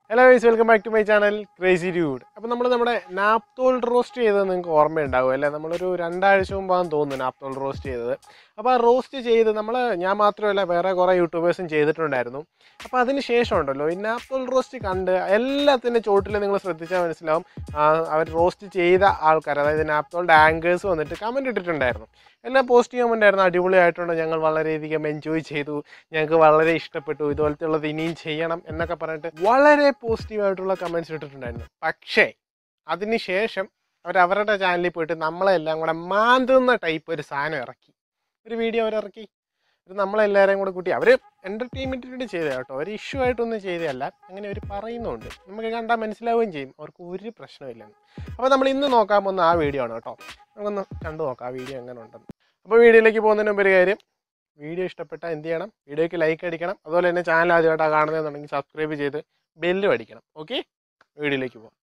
Hello guys welcome back to my channel crazy dude അപ്പോൾ നമ്മൾ നമ്മുടെ നാപ്തോൾ റോസ്റ്റ് ചെയ്തത് നിങ്ങൾക്ക് ഓർമ്മയുണ്ടാവും അല്ലേ നമ്മളൊരു രണ്ടാഴ്ച മുമ്പാന്ന് തോന്നുന്നു നാപ്തോൾ റോസ്റ്റ് ചെയ്തത് അപ്പോൾ ആ റോസ്റ്റ് ചെയ്ത് നമ്മൾ ഞാൻ മാത്രമല്ല വേറെ കുറേ യൂട്യൂബേഴ്സും ചെയ്തിട്ടുണ്ടായിരുന്നു അപ്പോൾ അതിന് ശേഷം ഉണ്ടല്ലോ ഈ നാപ്തോൾ റോസ്റ്റ് കണ്ട് എല്ലാത്തിൻ്റെ ചോട്ടിൽ നിങ്ങൾ ശ്രദ്ധിച്ചാൽ മനസ്സിലാവും ആ, അവർ റോസ്റ്റ് ചെയ്ത ആൾക്കാർ അതായത് നാപ്തോളിൻ്റെ ആങ്കേഴ്സ് വന്നിട്ട് കമൻറ്റ് ഇട്ടിട്ടുണ്ടായിരുന്നു എല്ലാം പോസ്റ്റ് കമൻ്റ് ആയിരുന്നു അടിപൊളിയായിട്ടുണ്ട് ഞങ്ങൾ വളരെയധികം എൻജോയ് ചെയ്തു ഞങ്ങൾക്ക് വളരെ ഇഷ്ടപ്പെട്ടു ഇതുപോലത്തെ ഉള്ളത് ഇനിയും ചെയ്യണം എന്നൊക്കെ പറഞ്ഞിട്ട് വളരെ പോസിറ്റീവായിട്ടുള്ള കമൻറ്റ്സ് ഇട്ടിട്ടുണ്ടായിരുന്നു പക്ഷേ അതിനുശേഷം അവർ അവരുടെ ചാനലിൽ പോയിട്ട് നമ്മളെല്ലാം കൂടെ മാന്തുന്ന ടൈപ്പ് ഒരു സാധനം ഇറക്കി ഒരു വീഡിയോ അവരിറക്കി ഇത് നമ്മളെല്ലാവരെയും കൂടെ കൂട്ടി അവർ എൻ്റർടൈൻമെൻറ്റിന് വേണ്ടി ചെയ്തത് കേട്ടോ ഒരു ഇഷ്യൂ ആയിട്ടൊന്നും ചെയ്തതല്ല അങ്ങനെ അവർ പറയുന്നുണ്ട് നമുക്ക് കണ്ടാൽ മനസ്സിലാവുകയും ചെയ്യും അവർക്ക് ഒരു പ്രശ്നമില്ലെന്ന് അപ്പോൾ നമ്മൾ ഇന്ന് നോക്കാൻ പോകുന്ന ആ വീഡിയോ ആണ് കേട്ടോ നമുക്കൊന്ന് കണ്ടു നോക്കാം ആ വീഡിയോ എങ്ങനെ ഉണ്ടെന്ന് അപ്പോൾ വീഡിയോയിലേക്ക് പോകുന്നതിന് മുമ്പ് ഒരു കാര്യം വീഡിയോ ഇഷ്ടപ്പെട്ടാൽ എന്ത് ചെയ്യണം വീഡിയോയ്ക്ക് ലൈക്ക് അടിക്കണം അതുപോലെ തന്നെ ചാനൽ ആദ്യമായിട്ടാണ് കാണുന്നതെന്നുണ്ടെങ്കിൽ സബ്സ്ക്രൈബ് ചെയ്ത് ബെല്ലും അടിക്കണം ഓക്കെ വീഡിയോയിലേക്ക് പോകാം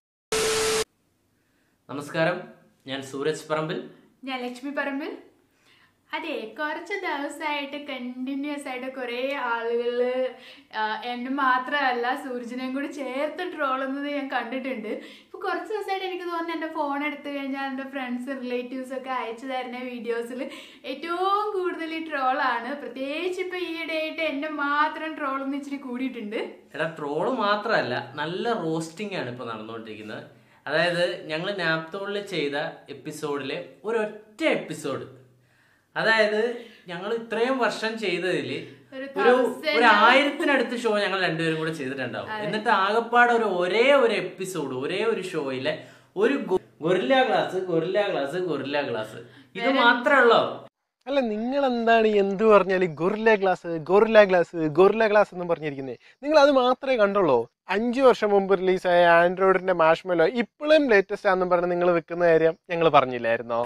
നമസ്കാരം ഞാൻ സൂരജ് പറമ്പിൽ ഞാൻ ലക്ഷ്മി പറമ്പിൽ അതെ കുറച്ച് ദിവസമായിട്ട് കണ്ടിന്യൂസ് ആയിട്ട് കുറേ ആളുകൾ എന്നെ മാത്രമല്ല സൂരജിനെയും കൂടി ചേർത്ത് ട്രോളുന്നത് ഞാൻ കണ്ടിട്ടുണ്ട് ഇപ്പോൾ കുറച്ച് ദിവസമായിട്ട് എനിക്ക് തോന്നുന്നു എൻ്റെ ഫോൺ എടുത്തു കഴിഞ്ഞാൽ എൻ്റെ ഫ്രണ്ട്സ് റിലേറ്റീവ്സ് ഒക്കെ അയച്ചു തരുന്ന വീഡിയോസിൽ ഏറ്റവും കൂടുതൽ ഈ ട്രോളാണ് പ്രത്യേകിച്ച് ഇപ്പോൾ ഈയിടെയായിട്ട് എന്നെ മാത്രം ട്രോളൊന്നും ഇച്ചിരി കൂടിയിട്ടുണ്ട് എടാ ട്രോള് മാത്രമല്ല നല്ല റോസ്റ്റിംഗ് ആണ് ഇപ്പോൾ നടന്നുകൊണ്ടിരിക്കുന്നത് അതായത് ഞങ്ങൾ നാപ്തോളിൽ ചെയ്ത എപ്പിസോഡിലെ ഒരൊറ്റ എപ്പിസോഡ് അതായത് ഞങ്ങൾ ഇത്രയും വർഷം ചെയ്തതിൽ ഒരു ഒരു thousand ഒരു ആയിരത്തിനടുത്ത് ഷോ ഞങ്ങൾ രണ്ടുപേരും കൂടെ ചെയ്തിട്ടുണ്ടാവും എന്നിട്ട് ആകപ്പാടെ ഒരു ഒരേ ഒരു എപ്പിസോഡ് ഒരേ ഒരു ഷോയിലെ ഒരു gorilla glass gorilla glass gorilla glass ഇത് മാത്രമേ ഉള്ളൂ അല്ല നിങ്ങൾ എന്താണ് ഈ എന്ത് പറഞ്ഞാലും gorilla glass gorilla glass gorilla glass എന്ന് പറഞ്ഞിരിക്കുന്നത് നിങ്ങൾ അത് മാത്രമേ കണ്ടുള്ളൂ അഞ്ച് വർഷം മുമ്പ് റിലീസായ ആൻഡ്രോയിഡിന്റെ മാഷ്മെലോ ഇപ്പോഴും ലേറ്റസ്റ്റ് ആണെന്ന് പറഞ്ഞ് നിങ്ങൾ വെക്കുന്ന കാര്യം ഞങ്ങൾ പറഞ്ഞില്ലായിരുന്നോ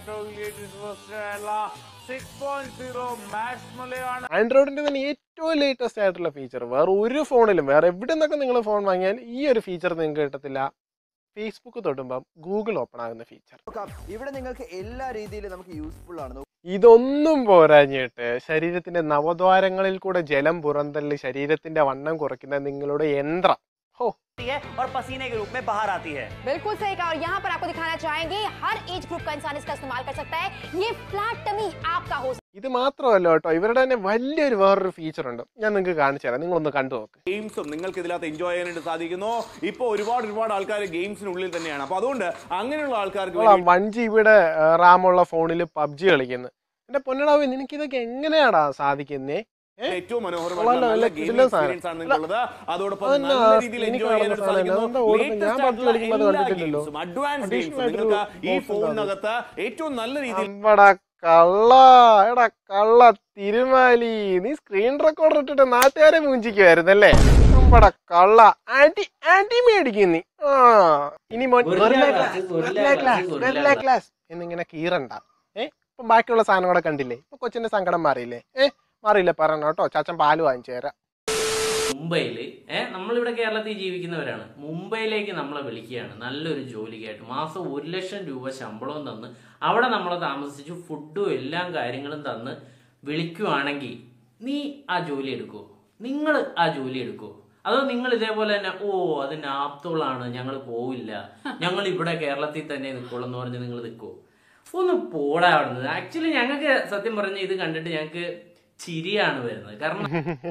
ആൻഡ്രോയിഡിന്റെ തന്നെ ഏറ്റവും ലേറ്റസ്റ്റ് ആയിട്ടുള്ള ഫീച്ചർ വേറെ ഒരു ഫോണിലും വേറെ എവിടെ നിന്നൊക്കെ നിങ്ങൾ ഫോൺ വാങ്ങിയാൽ ഈ ഒരു ഫീച്ചർ നിങ്ങൾക്ക് കിട്ടത്തില്ല ഫേസ്ബുക്ക് തൊടുമ്പം ഗൂഗിൾ ഓപ്പൺ ആകുന്ന ഫീച്ചർ നോക്കാം ഇവിടെ നിങ്ങൾക്ക് എല്ലാ രീതിയിലും നമുക്ക് യൂസ്ഫുൾ ആണ് ഇതൊന്നും പോരാഞ്ഞിട്ട് ശരീരത്തിന്റെ നവദ്വാരങ്ങളിൽ കൂടെ ജലം പുറന്തള്ളി ശരീരത്തിന്റെ വണ്ണം കുറയ്ക്കുന്ന നിങ്ങളുടെ യന്ത്രം ഹോ है और पसीने के रूप में बाहर आती है बिल्कुल सही कहा और यहाँ पर आपको दिखाना चाहेंगे हर एज ग्रुप का इंसान इसका इस्तेमाल कर सकता है ये फ्लैट टमी आपका हो ഇത് മാത്രമല്ല കേട്ടോ ഇവരുടെ തന്നെ വലിയൊരു വേറൊരു ഫീച്ചർ ഉണ്ട് ഞാൻ നിങ്ങൾക്ക് കാണിച്ചു തരാം നിങ്ങളൊന്ന് കണ്ടു നോക്ക് ഗെയിംസും നിങ്ങൾക്ക് ഇതിനകത്ത് എൻജോയ് ചെയ്യാനായിട്ട് സാധിക്കുന്നു ഇപ്പോൾ ഒരുപാട് ഒരുപാട് ആൾക്കാർ ഗെയിംസിനുള്ളിൽ തന്നെയാണ് അപ്പൊ അതുകൊണ്ട് അങ്ങനെയുള്ള ആൾക്കാർക്ക് വേണ്ടി വൺ ജി ബിയുടെ റാമുള്ള ഫോണിൽ പബ്ജി കളിക്കുന്നു എന്റെ പൊന്നടാവ് നിനക്ക് ഇതൊക്കെ എങ്ങനെയാടാ സാധിക്കുന്നേ ഏറ്റവും കൊള്ളാലോ, മനോഹരമായ നല്ല നല്ല ഗെയിമിംഗ് കിടിലൻ എക്സ്പീരിയൻസ് ആണ് നിങ്ങൾക്കുള്ളത് അതോടൊപ്പം അതന്നെ നല്ല ആ രീതിയിൽ screen എൻജോയ് ചെയ്യാനായിട്ട് കാണുന്ന സാധനം. സാധിക്കുന്നു അതെന്താ ഓടുന്നത്? ഞാൻ ലേറ്റസ്റ്റ് PUBG കളിക്കുമ്പോൾ അത് ആയിട്ടുള്ള എല്ലാ കണ്ടിട്ടില്ലല്ലോ. ഗെയിംസും അഡ്വാൻസ് Additional ഗെയിംസും ആയിട്ടൊരു നിങ്ങൾക്ക് ഈ box ഉണ്ടാവും. ഫോണിനകത്ത് ഏറ്റവും നല്ല രീതിയിൽ അമ്പടാ കള്ള എടാ കള്ള തിരുമാലി നീ സ്ക്രീൻ റെക്കോർഡർ ഇട്ടിട്ട് നാട്ടുകാരെ മൂഞ്ചിക്കുമായിരുന്നല്ലേ അമ്പടാ കള്ള ആന്റി ആന്റി മേടിക്കും നീ ആ ഇനി മോൻ Gorilla Gorilla Glass, Glass, Gorilla Gorilla Glass, Glass, Gorilla Gorilla Glass. Glass എന്നിങ്ങനെ കീറണ്ട ഏ ഇപ്പൊ ബാക്കിയുള്ള സാധനം കൂടെ കണ്ടില്ലേ ഇപ്പൊ കൊച്ചിന്റെ സങ്കടം മാറിയില്ലേ ഏ മാറിയില്ലേ പറയണം കേട്ടോ ചാച്ചൻ പാല് വാങ്ങിച്ചു തരാം മുംബൈയിൽ ഏഹ് നമ്മളിവിടെ കേരളത്തിൽ ജീവിക്കുന്നവരാണ് മുംബൈയിലേക്ക് നമ്മളെ വിളിക്കുകയാണ് നല്ലൊരു ജോലിക്കായിട്ട് മാസം ഒരു ലക്ഷം രൂപ ശമ്പളവും തന്ന് അവിടെ നമ്മളെ താമസിച്ച് ഫുഡും എല്ലാ കാര്യങ്ങളും തന്ന് വിളിക്കുവാണെങ്കിൽ നീ ആ ജോലി എടുക്കുമോ നിങ്ങൾ ആ ജോലി എടുക്കുമോ അതോ നിങ്ങൾ ഇതേപോലെ തന്നെ ഓ അത് നാപ്തോളാണ് ഞങ്ങൾ പോവില്ല ഞങ്ങൾ ഇവിടെ കേരളത്തിൽ തന്നെ നിൽക്കുള്ളൂ എന്ന് പറഞ്ഞ് നിങ്ങൾ നിൽക്കുമോ ഒന്ന് പോടാ അവിടുന്ന് ആക്ച്വലി ഞങ്ങൾക്ക് സത്യം പറഞ്ഞ ഇത് കണ്ടിട്ട് ഞങ്ങൾക്ക് ചിരിയാണ് വരുന്നത് കാരണം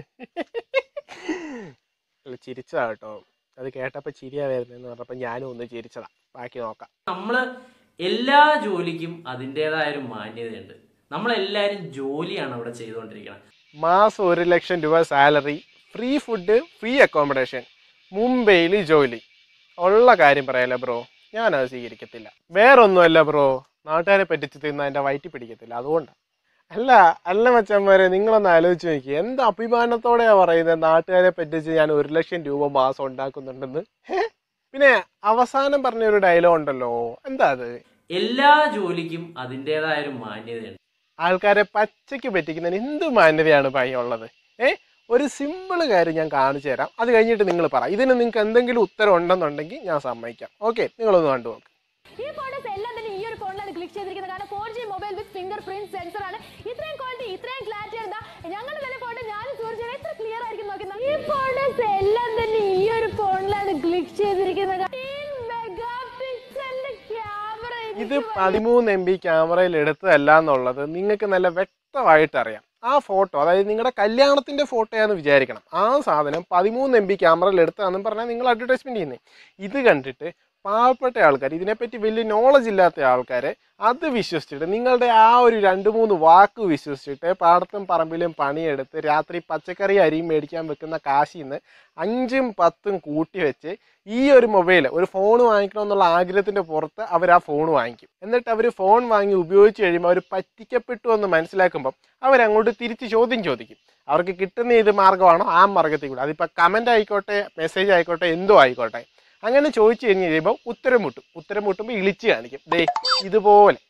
അല്ല, ചിരിച്ചതാ കേട്ടോ അത് കേട്ടപ്പോ ചിരിയാ വരുന്നതെന്ന് പറഞ്ഞപ്പോ ഞാനും ഒന്ന് ചിരിച്ചതാ ബാക്കി നോക്കാം നമ്മള് എല്ലാ ജോലിക്കും അതിൻ്റെതായ ഒരു മാന്യതയുണ്ട് നമ്മളെല്ലാവരും ജോലിയാണ് അവിടെ ചെയ്തുകൊണ്ടിരിക്കുന്നത് മാസം ഒരു ലക്ഷം രൂപ salary free food free accommodation മുംബൈയിൽ ജോലി ഉള്ള കാര്യം പറയാലോ ബ്രോ ഞാനത് സ്വീകരിക്കത്തില്ല വേറൊന്നുമല്ല ബ്രോ നാട്ടുകാരെ പറ്റിച്ച് തിന്ന എൻ്റെ വയറ്റി പിടിക്കത്തില്ല അതുകൊണ്ടാണ് അല്ല അല്ല മച്ചന്മാരെ നിങ്ങളൊന്ന് ആലോചിച്ച് നോക്കി എന്ത് അഭിമാനത്തോടെയാ പറയുന്നത് നാട്ടുകാരെ പറ്റിച്ച് ഞാൻ ഒരു ലക്ഷം രൂപ മാസം ഉണ്ടാക്കുന്നുണ്ടെന്ന് ഹേ? പിന്നെ അവസാനം പറഞ്ഞൊരു ഡയലോഗ് ഉണ്ടല്ലോ എന്താ അത് എല്ലാ ജോലിക്കും അതിൻ്റെതായ ഒരു മാന്യതയുണ്ട് ആൾക്കാരെ പച്ചയ്ക്ക് പറ്റിക്കുന്നതിന് എന്ത് മാന്യതയാണ് ഭയം ഉള്ളത് ഏ ഒരു സിമ്പിൾ കാര്യം ഞാൻ കാണിച്ചു തരാം അത് കഴിഞ്ഞിട്ട് നിങ്ങൾ പറ ഇതിന് നിങ്ങൾക്ക് എന്തെങ്കിലും ഉത്തരം ഉണ്ടെന്നുണ്ടെങ്കിൽ ഞാൻ സമ്മതിക്കാം ഓക്കെ നിങ്ങളൊന്ന് കണ്ടു നോക്ക് ഈ ഫോട്ടോസ് എല്ലാം തന്നെ ഈ ഒരു ഫോണിലാണ് ക്ലിക്ക് ചെയ്തിരിക്കുന്നത് കാരണം four G mobile with fingerprint sensor ആണ് ഇത്രയും ക്വാളിറ്റി ഇത്രയും ക്ലാരിറ്റി എന്താ ഞങ്ങളുടെ തന്നെ ഫോട്ടോ ഞാനും സൂർജിനെ എത്ര ക്ലിയർ ആയിരിക്കും നോക്കി ഈ ഫോട്ടോസ് എല്ലാം തന്നെ ഈ ഒരു ഫോണിലാണ് ക്ലിക്ക് ചെയ്തിരിക്കുന്നത് മെഗാ പിക്സലിന്റെ ക്യാമറ ഇത് പതിമൂന്ന് എം ബി ക്യാമറയിൽ എടുത്തതല്ല എന്നുള്ളത് നിങ്ങൾക്ക് നല്ല വ്യക്തമായിട്ട് അറിയാം ആ ഫോട്ടോ അതായത് നിങ്ങളുടെ കല്യാണത്തിന്റെ ഫോട്ടോയാന്ന് വിചാരിക്കണം ആ സാധനം പതിമൂന്ന് എം ബി ക്യാമറയിൽ എടുത്തതാണെന്ന് പറഞ്ഞാൽ നിങ്ങൾ അഡ്വർടൈസ്മെന്റ് ചെയ്യുന്നത് ഇത് കണ്ടിട്ട് പാവപ്പെട്ട ആൾക്കാർ ഇതിനെപ്പറ്റി വലിയ നോളജ് ഇല്ലാത്ത ആൾക്കാർ അത് വിശ്വസിച്ചിട്ട് നിങ്ങളുടെ ആ ഒരു രണ്ട് മൂന്ന് വാക്ക് വിശ്വസിച്ചിട്ട് പാടത്തും പറമ്പിലും പണിയെടുത്ത് രാത്രി പച്ചക്കറി അരിയും മേടിക്കാൻ വെക്കുന്ന കാശിൽ നിന്ന് അഞ്ചും പത്തും കൂട്ടി വെച്ച് ഈ ഒരു മൊബൈൽ ഒരു ഫോൺ വാങ്ങിക്കണം എന്നുള്ള ആഗ്രഹത്തിന്റെ പുറത്ത് അവർ ആ ഫോൺ വാങ്ങിക്കും എന്നിട്ട് അവർ ഫോൺ വാങ്ങി ഉപയോഗിച്ച് കഴിയുമ്പോൾ അവർ പറ്റിക്കപ്പെട്ടു എന്ന് മനസ്സിലാക്കുമ്പോൾ അവരങ്ങോട്ട് തിരിച്ച് ചോദ്യം ചോദിക്കും അവർക്ക് കിട്ടുന്ന ഏത് മാർഗ്ഗമാണോ ആ മാർഗ്ഗത്തിൽ കൂടെ അതിപ്പോൾ കമൻ്റ് ആയിക്കോട്ടെ മെസ്സേജ് ആയിക്കോട്ടെ എന്തോ ആയിക്കോട്ടെ അങ്ങനെ ചോദിച്ചു കഴിഞ്ഞ് കഴിയുമ്പോൾ ഉത്തരം മുട്ടും ഉത്തരം മുട്ടുമ്പോൾ ഇളിച്ച് കാണിക്കും ദേ ഇതുപോലെ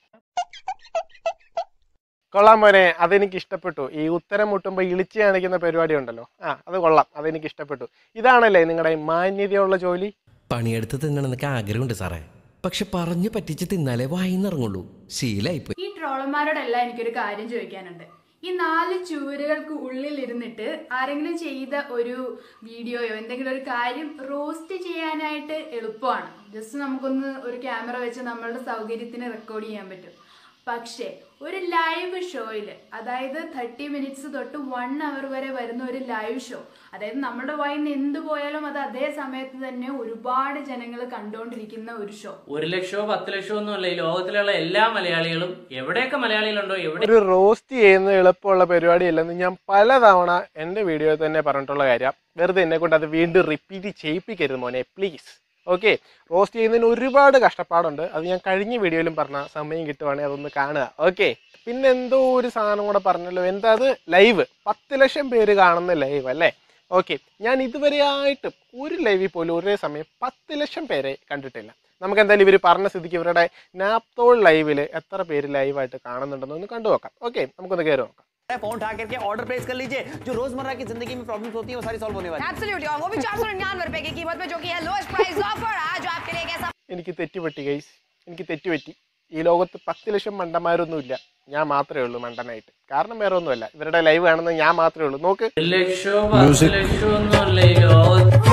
കൊള്ളാം മോനെ അതെനിക്ക് ഇഷ്ടപ്പെട്ടു ഈ ഉത്തരം മുട്ടുമ്പോൾ ഇളിച്ച് കാണിക്കുന്ന പരിപാടി ഉണ്ടല്ലോ ആ അത് കൊള്ളാം അതെനിക്ക് ഇഷ്ടപ്പെട്ടു ഇതാണല്ലേ നിങ്ങളുടെ മാന്യതയുള്ള ജോലി പണിയെടുത്ത് തിന്നണമെന്നൊക്കെ ആഗ്രഹമുണ്ട് സാറേ പക്ഷെ പറഞ്ഞു പറ്റിച്ച് തിന്നാലേ വായിന്നിറങ്ങുള്ളൂ ശീലായിപ്പോയി ഈ ട്രോളന്മാരോടെല്ലാം എനിക്കൊരു കാര്യം ചോദിക്കാനുണ്ട് ഈ നാല് ചുവരുകൾക്ക് ഉള്ളിൽ ഇരുന്നിട്ട് ആരെങ്കിലും ചെയ്ത ഒരു വീഡിയോയോ എന്തെങ്കിലും ഒരു കാര്യം റോസ്റ്റ് ചെയ്യാനായിട്ട് എളുപ്പമാണ് ജസ്റ്റ് നമുക്കൊന്ന് ഒരു ക്യാമറ വെച്ച് നമ്മളുടെ സൗകര്യത്തിന് റെക്കോർഡ് ചെയ്യാൻ പറ്റും പക്ഷേ ഒരു ലൈവ് ഷോയിൽ അതായത് തേർട്ടി മിനിറ്റ്സ് തൊട്ട് വൺ അവർ വരെ വരുന്ന ഒരു ലൈവ് ഷോ അതായത് നമ്മുടെ വായിൽ നിന്ന് എന്ത് പോയാലും അത് അതേ സമയത്ത് തന്നെ ഒരുപാട് ജനങ്ങൾ കണ്ടുകൊണ്ടിരിക്കുന്ന ഒരു ഷോ ഒരു ലക്ഷമോ പത്ത് ലക്ഷമോ ഒന്നും അല്ല ഈ ലോകത്തിലുള്ള എല്ലാ മലയാളികളും എവിടെയൊക്കെ മലയാളികളുണ്ടോ എവിടെ ഒരു റോസ്റ്റ് ചെയ്യുന്ന എളുപ്പമുള്ള പരിപാടിയല്ലെന്ന് ഞാൻ പലതവണ എൻ്റെ വീഡിയോയിൽ തന്നെ പറഞ്ഞിട്ടുള്ള കാര്യം വെറുതെ എന്നെ കൊണ്ട് അത് വീണ്ടും റിപ്പീറ്റ് ചെയ്യിപ്പിക്കരുത് മോനെ പ്ലീസ് ഓക്കെ റോസ്റ്റ് ചെയ്യുന്നതിന് ഒരുപാട് കഷ്ടപ്പാടുണ്ട് അത് ഞാൻ കഴിഞ്ഞ വീഡിയോയിലും പറഞ്ഞ സമയം കിട്ടുവാണെങ്കിൽ അതൊന്ന് കാണുക ഓക്കെ പിന്നെ എന്തോ ഒരു സാധനം കൂടെ പറഞ്ഞല്ലോ എന്താ അത് ലൈവ് പത്ത് ലക്ഷം പേര് കാണുന്ന ലൈവ് അല്ലേ ഓക്കെ ഞാൻ ഇതുവരെയായിട്ടും ഒരു ലൈവിൽ പോലും ഒരേ സമയം പത്ത് ലക്ഷം പേരെ കണ്ടിട്ടില്ല നമുക്ക് എന്തായാലും ഇവർ പറഞ്ഞ സ്ഥിതിക്ക് ഇവരുടെ നാപ്തോൾ ലൈവിൽ എത്ര പേര് ലൈവായിട്ട് കാണുന്നുണ്ടെന്ന് ഒന്ന് കണ്ടു നോക്കാം ഓക്കെ നമുക്കൊന്ന് കയറി നോക്കാം फोन उठा करके ऑर्डर प्लेस कर लीजिए जो रोजमर्रा की जिंदगी में प्रॉब्लम्स होती है वो सारी सॉल्व होने वाली है एब्सोल्युटली और वो भी चार सौ निन्यानवे रुपए की कीमत में जो कि है लोएस्ट प्राइस ऑफर आज आपके लिए एक ऐसा എനിക്ക് തെറ്റുപറ്റി ഗൈസ് എനിക്ക് തെറ്റുപറ്റി ഈ ലോകത്ത് പത്ത് ലക്ഷം മണ്ടന്മാരൊന്നുമില്ല ഞാൻ മാത്രമേ ഉള്ളൂ മണ്ടനായിട്ട് കാരണം വേറെ ഒന്നുമല്ല ഇവരുടെ ലൈവ് കാണുന്നത് ഞാൻ മാത്രമേ ഉള്ളൂ നോക്ക് ഒരു ലക്ഷമോ പത്ത് ലക്ഷമോ ഒന്നും അല്ല ഈ ലോകത്ത്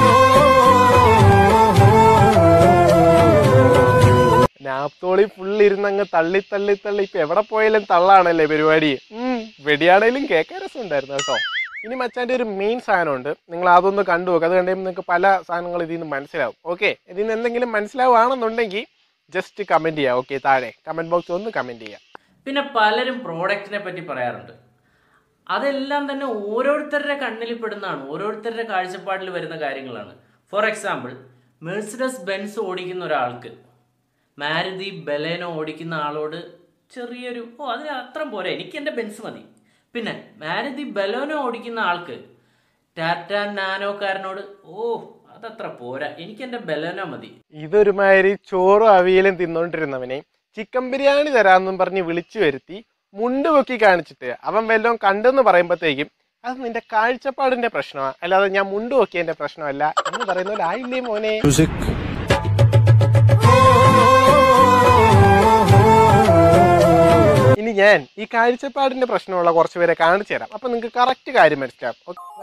നാപ്തോളി ഫുൾ ഇരുന്നങ്ങ് തള്ളി തള്ളി തള്ളി ഇപ്പൊ എവിടെ പോയാലും തള്ളാണല്ലേ പരിപാടി ഉം, വെടിയാണേലും കേൾക്കാൻ രസമുണ്ടായിരുന്നു കേട്ടോ ഇനി മച്ചാന്റെ ഒരു മെയിൻ സാധനമുണ്ട് നിങ്ങൾ അതൊന്ന് കണ്ടു നോക്കുക അത് കണ്ടുമ്പോൾ നിങ്ങൾക്ക് പല സാധനങ്ങൾ ഇതിൽ നിന്ന് മനസ്സിലാവും ഓക്കെ ഇതിൽ നിന്ന് എന്തെങ്കിലും മനസ്സിലാവുകയാണെന്നുണ്ടെങ്കിൽ ജസ്റ്റ് കമന്റ് ചെയ്യാം ഓക്കെ താഴെ കമന്റ് ബോക്സ് ഒന്ന് കമന്റ് ചെയ്യാം പിന്നെ പലരും പ്രോഡക്റ്റിനെ പറ്റി പറയാറുണ്ട് അതെല്ലാം തന്നെ ഓരോരുത്തരുടെ കണ്ണിൽ പെടുന്നതാണ് ഓരോരുത്തരുടെ കാഴ്ചപ്പാടിൽ വരുന്ന കാര്യങ്ങളാണ് ഫോർ എക്സാമ്പിൾ മെഴ്സിഡസ് ബെൻസ് ഓടിക്കുന്ന ഒരാൾക്ക് മാരുതി ബലേനോ ഓടിക്കുന്ന ആളോട് ചെറിയൊരു ഓ അതിന് അത്രയും പോരാ എനിക്ക് എൻ്റെ ബെൻസ് മതി പിന്നെ മാരുതി ബലോനോ ഓടിക്കുന്ന ആൾക്ക് ടാറ്റ നാനോക്കാരനോട് ഓ അതത്ര പോരാ എനിക്ക് എൻ്റെ ബലോനോ മതി ഇതൊരുമാതിരി ചോറും അവിയലും തിന്നോണ്ടിരുന്നവനെ ചിക്കൻ ബിരിയാണി തരാമെന്നും പറഞ്ഞ് വിളിച്ചു വരുത്തി മുണ്ട് പൊക്കി കാണിച്ചിട്ട് അവൻ വല്ലതും കണ്ടെന്ന് പറയുമ്പോഴത്തേക്കും അത് നിന്റെ കാഴ്ചപ്പാടിന്റെ പ്രശ്നമാണ് അല്ലാതെ ഞാൻ മുണ്ട് പൊക്കിയതിന്റെ പ്രശ്നമല്ല എന്ന് പറയുന്ന പോലെ ആയില്ലേ മോനെ ഇനി ഞാൻ ഈ കാഴ്ചപ്പാടിന്റെ പ്രശ്നമുള്ള കുറച്ച് പേരെ കാണിച്ചു തരാം അപ്പൊ നിങ്ങൾക്ക് കറക്റ്റ് കാര്യം മനസ്സിലാവും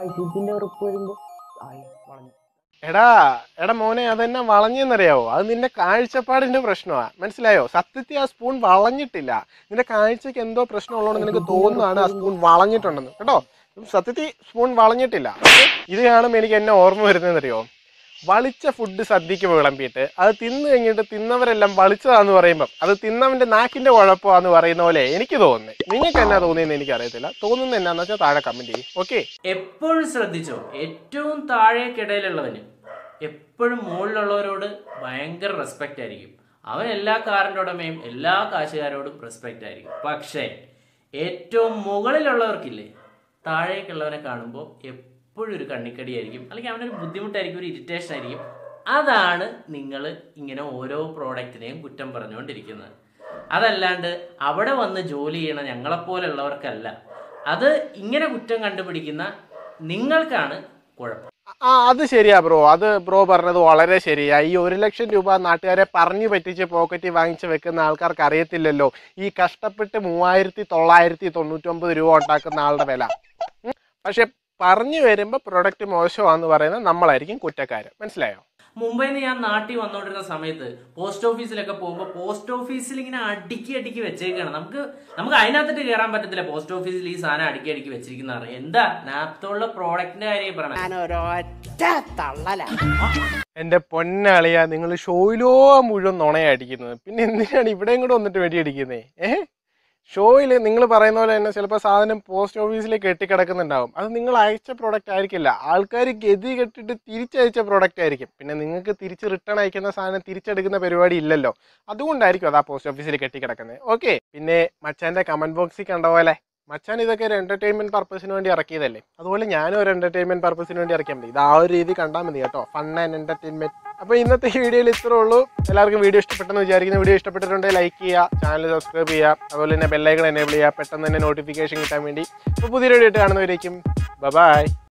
ഓക്കേ? എടാ എടാ മോനെ അതെന്നെ വളഞ്ഞെന്നറിയാവോ അത് നിന്റെ കാഴ്ചപ്പാടിന്റെ പ്രശ്നമാണ് മനസ്സിലായോ സത്യത്തിൽ ആ സ്പൂൺ വളഞ്ഞിട്ടില്ല നിന്റെ കാഴ്ചക്ക് എന്തോ പ്രശ്നമുള്ളതുകൊണ്ട് നിനക്ക് തോന്നുന്നതാണ് ആ സ്പൂൺ വളഞ്ഞിട്ടുണ്ടെന്ന് കേട്ടോ സത്യത്തിൽ സ്പൂൺ വളഞ്ഞിട്ടില്ല ഓക്കേ? ഇത് കാണുമ്പോൾ എനിക്ക് എന്നെ ഓർമ്മ വരുന്നതെന്നറിയോ വളിച്ച ഫുഡ് സദ്യക്ക് വിളമ്പിയിട്ട് അത് തിന്നു കഴിഞ്ഞിട്ട് തിന്നവരെല്ലാം വളിച്ചതാന്ന് പറയുമ്പോൾ അത് തിന്നവന്റെ നാക്കിന്റെ കുഴപ്പമാന്ന് പറയുന്ന പോലെ എനിക്ക് തോന്നുന്നത് നിങ്ങൾക്ക് എന്നാ തോന്നിയെന്ന് എനിക്ക് അറിയത്തില്ല തോന്നുന്നത് എന്നാന്ന് വെച്ചാൽ താഴെ കമന്റ് ചെയ്യും ഓക്കെ എപ്പോഴും ശ്രദ്ധിച്ചോ ഏറ്റവും താഴേക്കിടയിലുള്ളവന് എപ്പോഴും മുകളിലുള്ളവരോട് ഭയങ്കര റെസ്പെക്റ്റ് ആയിരിക്കും അവൻ എല്ലാ കാറിൻ്റെ ഉടമയും എല്ലാ കാശുകാരോടും റെസ്പെക്റ്റ് ആയിരിക്കും പക്ഷേ ഏറ്റവും മുകളിലുള്ളവർക്കില്ലേ താഴേക്കുള്ളവനെ കാണുമ്പോൾ എപ്പോഴും ഒരു കണ്ണിക്കടിയായിരിക്കും അല്ലെങ്കിൽ അവനൊരു ബുദ്ധിമുട്ടായിരിക്കും ഒരു ഇറിറ്റേഷൻ ആയിരിക്കും അതാണ് നിങ്ങൾ ഇങ്ങനെ ഓരോ പ്രോഡക്റ്റിനെയും കുറ്റം പറഞ്ഞുകൊണ്ടിരിക്കുന്നത് അതല്ലാണ്ട് അവിടെ വന്ന് ജോലി ചെയ്യണ ഞങ്ങളെപ്പോലുള്ളവർക്കല്ല അത് ഇങ്ങനെ കുറ്റം കണ്ടുപിടിക്കുന്ന നിങ്ങൾക്കാണ് കുഴപ്പം ആ അത് ശരിയാ ബ്രോ അത് ബ്രോ പറഞ്ഞത് വളരെ ശരിയാ ഈ ഒരു ലക്ഷം രൂപ നാട്ടുകാരെ പറഞ്ഞു പറ്റിച്ച് പോക്കറ്റിൽ വാങ്ങിച്ച് വെക്കുന്ന ആൾക്കാർക്ക് അറിയത്തില്ലല്ലോ ഈ കഷ്ടപ്പെട്ട് മൂവായിരത്തി തൊള്ളായിരത്തി തൊണ്ണൂറ്റൊമ്പത് രൂപ ഉണ്ടാക്കുന്ന ആളുടെ വില ഉം. പക്ഷെ പറഞ്ഞു വരുമ്പോൾ പ്രൊഡക്റ്റ് മോശമാണെന്ന് പറയുന്നത് നമ്മളായിരിക്കും കുറ്റക്കാരൻ മനസ്സിലായോ മുംബൈയിൽ നിന്ന് ഞാൻ നാട്ടിൽ വന്നുകൊണ്ടിരുന്ന സമയത്ത് പോസ്റ്റ് ഓഫീസിലൊക്കെ പോകുമ്പോൾ പോസ്റ്റ് ഓഫീസിൽ ഇങ്ങനെ അടുക്കി അടുക്കി വെച്ചേക്കാണ് നമുക്ക് നമുക്ക് അതിനകത്തിട്ട് കയറാൻ പറ്റത്തില്ല പോസ്റ്റ് ഓഫീസിൽ ഈ സാധനം അടുക്കി അടുക്കി വെച്ചിരിക്കുന്നതാണ് എന്താ നാപ്തോളിലെ പ്രോഡക്റ്റിന്റെ കാര്യം പറയണേ എൻ്റെ പൊന്നളിയ നിങ്ങൾ ഷോയിലോ മുഴുവൻ നുണയടിക്കുന്നത് പിന്നെ എന്തിനാണ് ഇവിടെയും കൂടെ വന്നിട്ട് വെടിയടിക്കുന്നത് ഏഹ് ഷോയിൽ നിങ്ങൾ പറയുന്ന പോലെ തന്നെ ചിലപ്പോൾ സാധനം പോസ്റ്റ് ഓഫീസിലേക്ക് കെട്ടിക്കിടക്കുന്നുണ്ടാവും അത് നിങ്ങൾ അയച്ച പ്രോഡക്റ്റ് ആയിരിക്കില്ല ആൾക്കാർ ഗതി കെട്ടിട്ട് തിരിച്ചയച്ച പ്രോഡക്റ്റ് ആയിരിക്കും പിന്നെ നിങ്ങൾക്ക് തിരിച്ച് റിട്ടേൺ അയക്കുന്ന സാധനം തിരിച്ചെടുക്കുന്ന പരിപാടി ഇല്ലല്ലോ അതുകൊണ്ടായിരിക്കും അത് ആ പോസ്റ്റ് ഓഫീസിൽ കെട്ടിക്കിടക്കുന്നത് ഓക്കെ പിന്നെ മച്ചാൻ്റെ കമൻറ്റ് ബോക്സിൽ കണ്ട പോലെ മച്ചാൻ ഇതൊക്കെ ഒരു എന്റർടൈൻമെന്റ് പർപ്പസിന് വേണ്ടി ഇറക്കിയതല്ലേ അതുപോലെ ഞാനും ഒരു എന്റർടൈൻമെന്റ് പർപ്പസിന് വേണ്ടി ഇറക്കിയാൽ മതി ഇത് ആ ഒരു രീതി കണ്ടാൽ മതി കേട്ടോ ഫൺ ആൻഡ് എന്റർടൈൻമെന്റ് അപ്പോൾ ഇന്നത്തെ ഈ വീഡിയോയിൽ ഇത്രേ ഉള്ളൂ എല്ലാവർക്കും വീഡിയോ ഇഷ്ടപ്പെട്ടെന്ന് വിചാരിക്കുന്ന വീഡിയോ ഇഷ്ടപ്പെട്ടിട്ടുണ്ടെങ്കിൽ ലൈക്ക് ചെയ്യുക ചാനൽ സബ്സ്ക്രൈബ് ചെയ്യുക അതുപോലെ തന്നെ ബെല്ലൈക്കൺ എനേബിൾ ചെയ്യുക പെട്ടെന്ന് തന്നെ നോട്ടിഫിക്കേഷൻ കിട്ടാൻ വേണ്ടി അപ്പോൾ പുതിയ വീഡിയോ ആയിട്ട് കാണുന്നവരേക്കും ബൈ